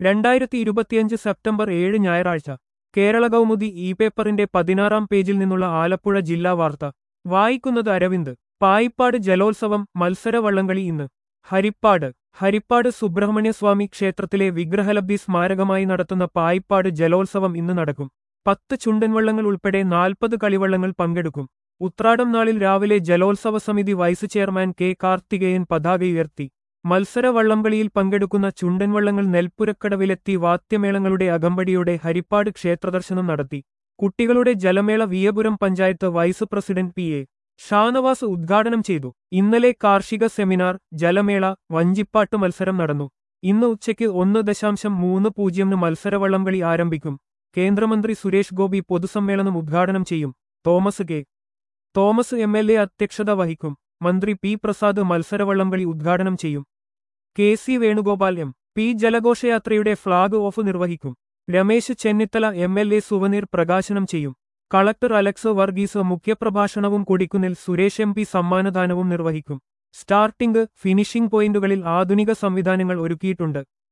രണ്ടായിരത്തി ഇരുപത്തിയഞ്ച് സെപ്റ്റംബർ ഏഴ് ഞായറാഴ്ച കേരള കൗമുദി ഇ പേപ്പറിന്റെ പതിനാറാം പേജിൽ നിന്നുള്ള ആലപ്പുഴ ജില്ലാ വാർത്ത വായിക്കുന്നത് അരവിന്ദ് പായിപ്പാട് ജലോത്സവം മത്സരവള്ളംകളി ഇന്ന് ഹരിപ്പാട് ഹരിപ്പാട് സുബ്രഹ്മണ്യസ്വാമി ക്ഷേത്രത്തിലെ വിഗ്രഹലബ്ധി സ്മാരകമായി നടത്തുന്ന പായിപ്പാട് ജലോത്സവം ഇന്ന് നടക്കും പത്ത് ചുണ്ടൻവള്ളങ്ങൾ ഉൾപ്പെടെ നാൽപ്പത് കളിവള്ളങ്ങൾ പങ്കെടുക്കും ഉത്രാടം നാളിൽ രാവിലെ ജലോത്സവ സമിതി വൈസ് ചെയർമാൻ കെ കാർത്തികേയൻ പതാക ഉയർത്തി മത്സര വള്ളംകളിയിൽ പങ്കെടുക്കുന്ന ചുണ്ടൻവള്ളങ്ങൾ നെൽപ്പുരക്കടവിലെത്തി വാദ്യമേളങ്ങളുടെ അകമ്പടിയോടെ ഹരിപ്പാട് ക്ഷേത്രദർശനം നടത്തി കുട്ടികളുടെ ജലമേള Viyapuram panchayat vice president P A Shanavas ഉദ്ഘാടനം ചെയ്തു ഇന്നലെ കാർഷിക സെമിനാർ ജലമേള വഞ്ചിപ്പാട്ട് മത്സരം നടന്നു ഇന്ന് ഉച്ചയ്ക്ക് ഒന്ന് ദശാംശം മൂന്ന് പൂജ്യമിന് മത്സരവള്ളംകളി ആരംഭിക്കും കേന്ദ്രമന്ത്രി സുരേഷ് ഗോപി പൊതുസമ്മേളനം ഉദ്ഘാടനം ചെയ്യും Thomas K Thomas M L A അധ്യക്ഷത വഹിക്കും മന്ത്രി പി പ്രസാദ് മത്സരവള്ളംകളി ഉദ്ഘാടനം ചെയ്യും K C Venugopal M P ജലഘോഷയാത്രയുടെ ഫ്ളാഗ് ഓഫ് നിർവഹിക്കും Ramesh Chennithala M L A souvenir പ്രകാശനം ചെയ്യും കളക്ടർ അലക്സ് വർഗീസ് മുഖ്യപ്രഭാഷണവും കൊടിക്കുന്നിൽ സുരേഷ് എം പി സമ്മാനദാനവും നിർവഹിക്കും സ്റ്റാർട്ടിംഗ് ഫിനിഷിംഗ് പോയിന്റുകളിൽ ആധുനിക സംവിധാനങ്ങൾ ഒരുക്കിയിട്ടുണ്ട്